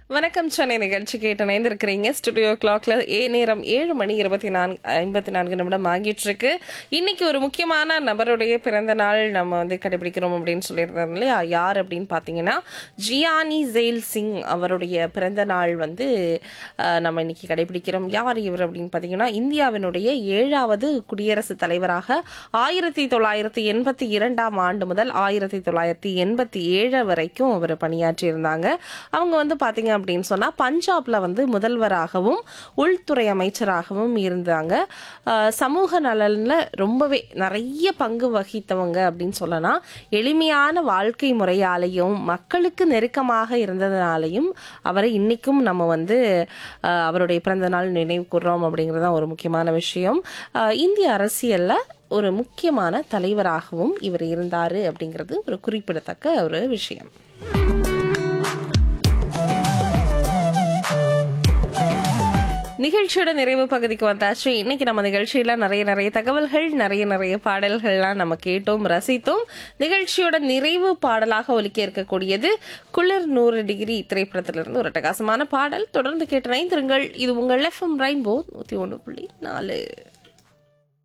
வணக்கம் சென்னை நிகழ்ச்சி கேட்டு இணைந்திருக்கிறீங்க ஸ்டுடியோ கிளாக்ல ஏ நேரம் ஏழு மணி இருபத்தி நான்கு ஐம்பத்தி நான்கு நிமிடம் ஆகிட்டு இருக்கு இன்னைக்கு ஒரு முக்கியமான நபருடைய பிறந்த நாள் நம்ம வந்து கடைபிடிக்கிறோம் அப்படின்னு சொல்லியிருந்தோம் இல்லையா யார் அப்படின்னு பார்த்தீங்கன்னா ஜியானி ஜெயில் சிங் அவருடைய பிறந்த நாள் வந்து அஹ், நம்ம இன்னைக்கு கடைபிடிக்கிறோம் யார் இவர் அப்படின்னு பார்த்தீங்கன்னா இந்தியாவினுடைய ஏழாவது குடியரசுத் தலைவராக ஆயிரத்தி தொள்ளாயிரத்தி எண்பத்தி இரண்டாம் ஆண்டு முதல் ஆயிரத்தி தொள்ளாயிரத்தி எண்பத்தி ஏழு வரைக்கும் அவர் பணியாற்றியிருந்தாங்க அவங்க வந்து பார்த்தீங்க அப்படின்னு சொன்னால் பஞ்சாப்ல வந்து முதல்வராகவும் உள்துறை அமைச்சராகவும் இருந்தாங்க அஹ், சமூக நலனில் ரொம்பவே நிறைய பங்கு வகித்தவங்க அப்படின்னு சொல்லலாம் எளிமையான வாழ்க்கை முறையாலையும் மக்களுக்கு நெருக்கமாக இருந்ததுனாலையும் அவரை இன்னைக்கும் நம்ம வந்து அஹ், அவருடைய பிறந்த நாள் நினைவு கூர்றோம் அப்படிங்கிறது தான் ஒரு முக்கியமான விஷயம் அஹ், இந்திய அரசியல்ல ஒரு முக்கியமான தலைவராகவும் இவர் இருந்தார் அப்படிங்கிறது ஒரு குறிப்பிடத்தக்க ஒரு விஷயம் நிகழ்ச்சியோட நிறைவு பகுதிக்கு வந்தாச்சு இன்னைக்கு நம்ம நிகழ்ச்சியில நிறைய நிறைய தகவல்கள் நிறைய நிறைய பாடல்கள்லாம் நம்ம கேட்டோம் ரசித்தோம் நிகழ்ச்சியோட நிறைவு பாடலாக ஒலிக்க இருக்கக்கூடியது குளிர் நூறு டிகிரி திரைப்படத்திலிருந்து ஒரு அட்டகாசமான பாடல் தொடர்ந்து கேட்டு இணைந்திருங்கள் இது உங்கள் எஃப்எம் ரெயின்போ நூத்தி ஒன்று புள்ளி நாலு